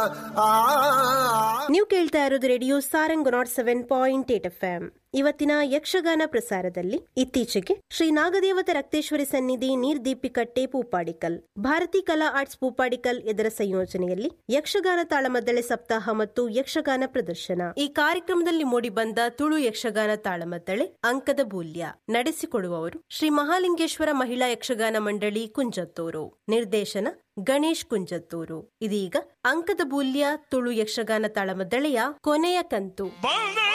ನೀವು ಕೇಳ್ತಾ ಇರೋದು radio Sarang nought seven point eight F M ಇವತ್ತಿನ ಯಕ್ಷಗಾನ ಪ್ರಸಾರದಲ್ಲಿ ಇತ್ತೀಚೆಗೆ ಶ್ರೀ ನಾಗದೇವತ ರಕ್ತೇಶ್ವರಿ ಸನ್ನಿಧಿ ನೀರ್ದೀಪಿಕಟ್ಟೆ ಪೂಪಾಡಿಕಲ್ ಭಾರತಿ ಕಲಾ ಆರ್ಟ್ಸ್ ಪೂಪಾಡಿಕಲ್ ಇದರ ಸಂಯೋಜನೆಯಲ್ಲಿ ಯಕ್ಷಗಾನ ತಾಳಮದ್ದಳೆ ಸಪ್ತಾಹ ಮತ್ತು ಯಕ್ಷಗಾನ ಪ್ರದರ್ಶನ ಈ ಕಾರ್ಯಕ್ರಮದಲ್ಲಿ ಮೂಡಿಬಂದ ತುಳು ಯಕ್ಷಗಾನ ತಾಳಮದ್ದಳೆ ಅಂಕದ ಬೂಲ್ಯ ನಡೆಸಿಕೊಡುವವರು ಶ್ರೀ ಮಹಾಲಿಂಗೇಶ್ವರ ಮಹಿಳಾ ಯಕ್ಷಗಾನ ಮಂಡಳಿ ಕುಂಜತ್ತೂರು ನಿರ್ದೇಶನ ಗಣೇಶ್ ಕುಂಜತ್ತೂರು ಇದೀಗ ಅಂಕದ ಬೂಲ್ಯ ತುಳು ಯಕ್ಷಗಾನ ತಾಳಮದ್ದಳೆಯ ಕೊನೆಯ ಕಂತು